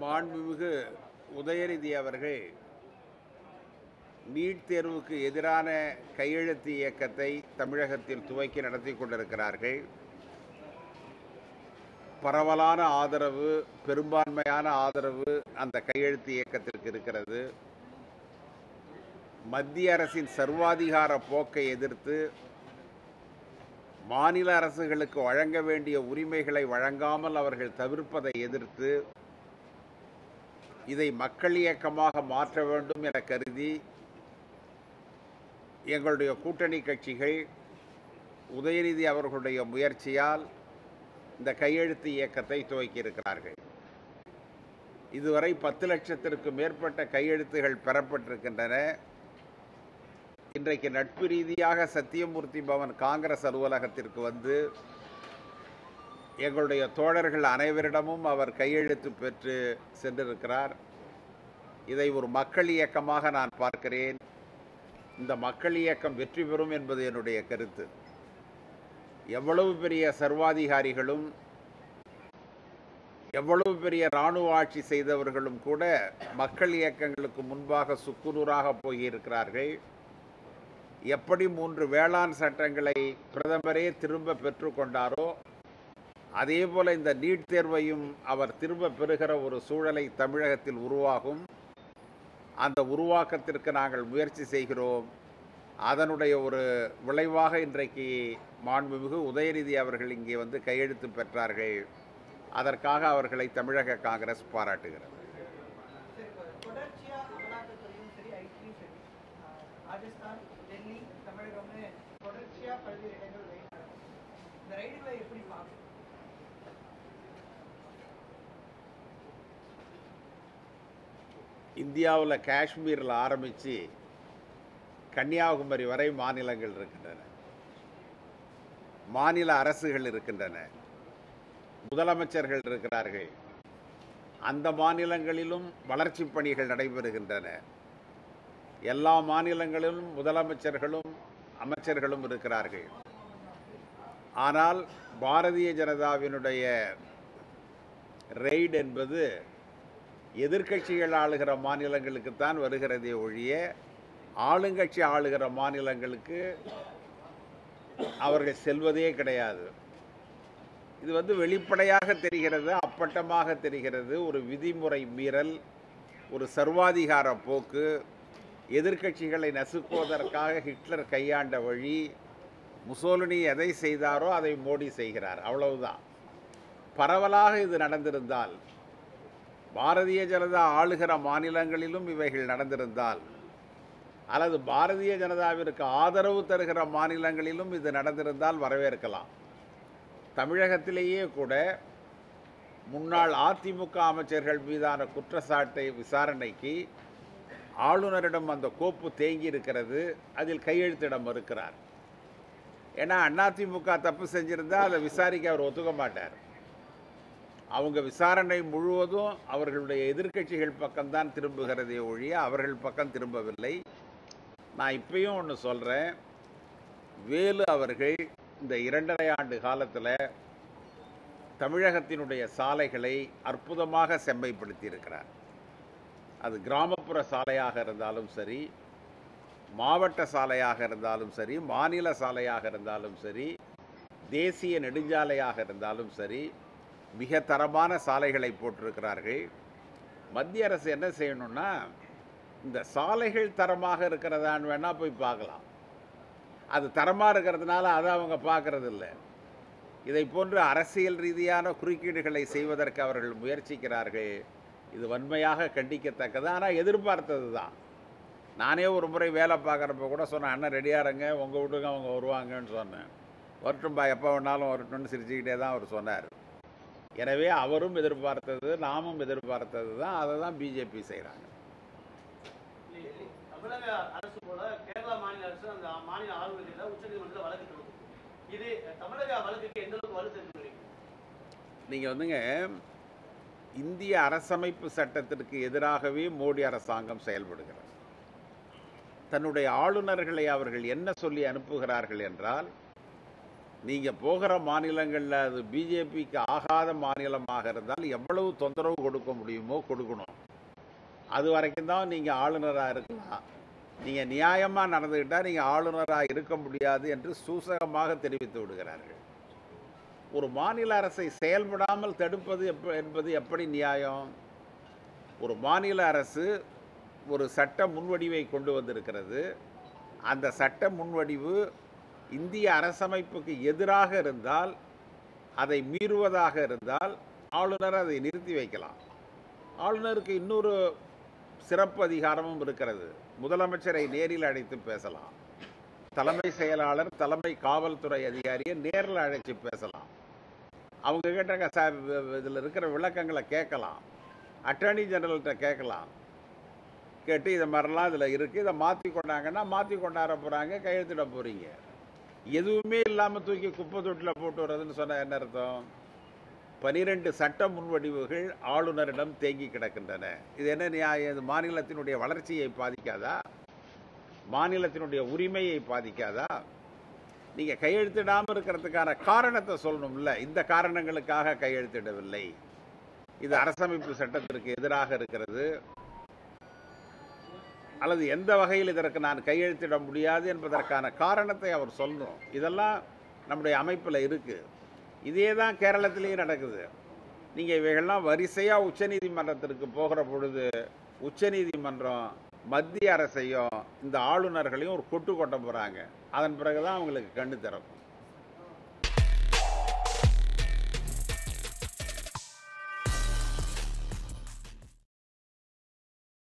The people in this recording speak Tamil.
மாண்புமிகு உதயநிதி அவர்கள் நீட் தேர்வுக்கு எதிரான கையெழுத்து இயக்கத்தை தமிழகத்தில் துவக்கி நடத்தி கொண்டிருக்கிறார்கள் பரவலான ஆதரவு பெரும்பான்மையான ஆதரவு அந்த கையெழுத்து இயக்கத்திற்கு இருக்கிறது மத்திய அரசின் சர்வாதிகார போக்கை எதிர்த்து மாநில அரசுகளுக்கு வழங்க வேண்டிய உரிமைகளை வழங்காமல் அவர்கள் தவிர்ப்பதை எதிர்த்து இதை மக்கள் இயக்கமாக மாற்ற வேண்டும் என கருதி எங்களுடைய கூட்டணி கட்சிகள் உதயநிதி அவர்களுடைய முயற்சியால் இந்த கையெழுத்து இயக்கத்தை துவக்கியிருக்கிறார்கள் இதுவரை பத்து லட்சத்திற்கு மேற்பட்ட கையெழுத்துகள் பெறப்பட்டிருக்கின்றன இன்றைக்கு நட்பு ரீதியாக சத்தியமூர்த்தி பவன் காங்கிரஸ் அலுவலகத்திற்கு வந்து எங்களுடைய தோழர்கள் அனைவரிடமும் அவர் கையெழுத்து பெற்று சென்றிருக்கிறார் இதை ஒரு மக்கள் இயக்கமாக நான் பார்க்கிறேன் இந்த மக்கள் இயக்கம் வெற்றி பெறும் என்பது என்னுடைய கருத்து எவ்வளவு பெரிய சர்வாதிகாரிகளும் எவ்வளவு பெரிய இராணுவ ஆட்சி செய்தவர்களும் கூட மக்கள் இயக்கங்களுக்கு முன்பாக சுக்குநூறாக போயிருக்கிறார்கள் எப்படி மூன்று வேளாண் சட்டங்களை பிரதமரே திரும்ப பெற்றுக்கொண்டாரோ அதே போல இந்த நீட் தேர்வையும் அவர் திரும்ப பெறுகிற ஒரு சூழலை தமிழகத்தில் உருவாகும் அந்த உருவாக்கத்திற்கு நாங்கள் முயற்சி செய்கிறோம் அதனுடைய ஒரு விளைவாக இன்றைக்கு மாண்புமிகு உதயநிதி அவர்கள் இங்கே வந்து கையெழுத்து பெற்றார்கள் அதற்காக அவர்களை தமிழக காங்கிரஸ் பாராட்டுகிறது சரி, இப்ப தொடர்ச்சியா அமலாக்கத்துறையும் சரி ஐடியும் சரி ஆஹ், ராஜஸ்தான் டெல்லி தமிழகம்னு தொடர்ச்சியா பல்வேறு இடங்கள் ரைடு நடக்கும் இந்த ரைடுகளை எப்படி பார்க்கணும் இந்தியாவில் காஷ்மீரில் ஆரம்பித்து கன்னியாகுமரி வரை மாநிலங்கள் இருக்கின்றன மாநில அரசுகள் இருக்கின்றன முதலமைச்சர்கள் இருக்கிறார்கள் அந்த மாநிலங்களிலும் வளர்ச்சி பணிகள் நடைபெறுகின்றன எல்லா மாநிலங்களிலும் முதலமைச்சர்களும் அமைச்சர்களும் இருக்கிறார்கள் ஆனால் பாரதிய ஜனதாவினுடைய ரெய்டு என்பது எதிர்க்கட்சிகள் ஆளுகிற மாநிலங்களுக்குத்தான் வருகிறதே ஒழிய ஆளுங்கட்சி ஆளுகிற மாநிலங்களுக்கு அவர்கள் செல்வதே கிடையாது இது வந்து வெளிப்படையாக தெரிகிறது அப்பட்டமாக தெரிகிறது ஒரு விதிமுறை மீறல் ஒரு சர்வாதிகார போக்கு எதிர்க்கட்சிகளை நசுக்குவதற்காக ஹிட்லர் கையாண்ட வழி முசோலினி எதை செய்தாரோ அதை மோடி செய்கிறார் அவ்வளவுதான் பரவலாக இது நடந்திருந்தால் பாரதிய ஜனதா ஆளுகிற மாநிலங்களிலும் இவைகள் நடந்திருந்தால் அல்லது பாரதிய ஜனதாவிற்கு ஆதரவு தருகிற மாநிலங்களிலும் இது நடந்திருந்தால் வரவேற்கலாம் தமிழகத்திலேயே கூட முன்னாள் அதிமுக அமைச்சர்கள் மீதான குற்றச்சாட்டை விசாரணைக்கு ஆளுநரிடம் அந்த கோப்பு தேங்கி இருக்கிறது அதில் கையெழுத்திட மறுக்கிறார் ஏன்னா அதிமுக தப்பு செஞ்சிருந்தா அதை விசாரிக்க அவர் ஒத்துக்க மாட்டார் அவங்க விசாரணை முழுவதும் அவர்களுடைய எதிர்க்கட்சிகள் பக்கம்தான் திரும்புகிறதே ஒழிய அவர்கள் பக்கம் திரும்பவில்லை நான் இப்பயும் ஒன்று சொல்கிறேன் வேலு அவர்கள் இந்த இரண்டரை ஆண்டு காலத்தில் தமிழகத்தினுடைய சாலைகளை அற்புதமாக செம்மைப்படுத்தி இருக்கிறார் அது கிராமப்புற சாலையாக இருந்தாலும் சரி மாவட்ட சாலையாக இருந்தாலும் சரி மாநில சாலையாக இருந்தாலும் சரி தேசிய நெடுஞ்சாலையாக இருந்தாலும் சரி மிக தரமான சாலைகளை போட்டிருக்கிறார்கள் மத்திய அரசு என்ன செய்யணும்னா இந்த சாலைகள் தரமாக இருக்கிறதான்னு வேணால் போய் பார்க்கலாம் அது தரமாக இருக்கிறதுனால அதை அவங்க பார்க்கறது இல்லை இதை போன்று அரசியல் ரீதியான குறுக்கீடுகளை செய்வதற்கு அவர்கள் முயற்சிக்கிறார்கள் இது வன்மையாக கண்டிக்கத்தக்கது ஆனால் எதிர்பார்த்தது தான் நானே ஒரு முறை வேலை பார்க்குறப்ப கூட சொன்னேன் அண்ணன் ரெடியாக இருங்க உங்கள் வீட்டுக்கு அவங்க வருவாங்கன்னு சொன்னேன் வரட்டும்பா எப்போ வேணாலும் வரட்டும்னு சிரிச்சுக்கிட்டே தான் அவர் சொன்னார் எனவே அவரும் எதிர்பார்த்தது நாமும் எதிர்பார்த்தது தான் அதை தான் பிஜேபி செய்கிறாங்க தமிழக அரசு போல கேரளா மாநில அரசு அந்த மாநில ஆளுநர்கிட்ட உச்சநீதிமன்றத்தில் வழக்கு தொடுக்கும் இது தமிழக வழக்குக்கு எந்த அளவுக்கு வலு சேர்த்து நீங்கள் வந்துங்க இந்திய அரசமைப்பு சட்டத்திற்கு எதிராகவே மோடி அரசாங்கம் செயல்படுகிறது தன்னுடைய ஆளுநர்களை அவர்கள் என்ன சொல்லி அனுப்புகிறார்கள் என்றால் நீங்கள் போகிற மாநிலங்களில் அது பிஜேபிக்கு ஆகாத மாநிலமாக இருந்தால் எவ்வளவு தொந்தரவு கொடுக்க முடியுமோ கொடுக்கணும் அது வரைக்கும் தான் நீங்கள் ஆளுநராக இருக்கலாம் நீங்கள் நியாயமாக நடந்துக்கிட்டால் நீங்கள் ஆளுநராக இருக்க முடியாது என்று சூசகமாக தெரிவித்து விடுகிறார்கள் ஒரு மாநில அரசை செயல்படாமல் தடுப்பது எப்ப என்பது எப்படி நியாயம் ஒரு மாநில அரசு ஒரு சட்ட முன்வடிவை கொண்டு வந்திருக்கிறது அந்த சட்ட முன்வடிவு இந்திய அரசமைப்புக்கு எதிராக இருந்தால் அதை மீறுவதாக இருந்தால் ஆளுநர் அதை நிறுத்தி வைக்கலாம் ஆளுநருக்கு இன்னொரு சிறப்பு அதிகாரமும் இருக்கிறது முதலமைச்சரை நேரில் அழைத்து பேசலாம் தலைமை செயலாளர் தலைமை காவல்துறை அதிகாரியை நேரில் அழைச்சி பேசலாம் அவங்க கிட்ட சார் இதில் இருக்கிற விளக்கங்களை கேட்கலாம் அட்டர்னி ஜெனரல்கிட்ட கேட்கலாம் கேட்டு இதை மாதிரிலாம் இதில் இருக்குது இதை மாற்றி கொண்டாங்கன்னா மாற்றி கொண்டாட போகிறாங்க கையெழுத்திட போகிறீங்க எதுவுமே இல்லாமல் தூக்கி குப்பை தொட்டில் போட்டு வர்றதுன்னு சொன்னால் என்ன அர்த்தம் பனிரெண்டு சட்ட முன்வடிவுகள் ஆளுநரிடம் தேங்கி கிடக்கின்றன இது என்ன நியாயம் இது மாநிலத்தினுடைய வளர்ச்சியை பாதிக்காதா மாநிலத்தினுடைய உரிமையை பாதிக்காதா நீங்கள் கையெழுத்திடாமல் இருக்கிறதுக்கான காரணத்தை சொல்லணும்ல இந்த காரணங்களுக்காக கையெழுத்திடவில்லை இது அரசமைப்பு சட்டத்திற்கு எதிராக இருக்கிறது அல்லது எந்த வகையில் இதற்கு நான் கையெழுத்திட முடியாது என்பதற்கான காரணத்தை அவர் சொல்லணும் இதெல்லாம் நம்முடைய அமைப்பில் இருக்குது இதே தான் கேரளத்திலையும் நடக்குது நீங்கள் இவைகள்லாம் வரிசையாக உச்சநீதிமன்றத்திற்கு போகிற பொழுது உச்சநீதிமன்றம் மத்திய அரசையும் இந்த ஆளுநர்களையும் ஒரு கொட்டு கொட்ட போகிறாங்க அதன் பிறகு தான் அவங்களுக்கு கண்ணு திறக்கும்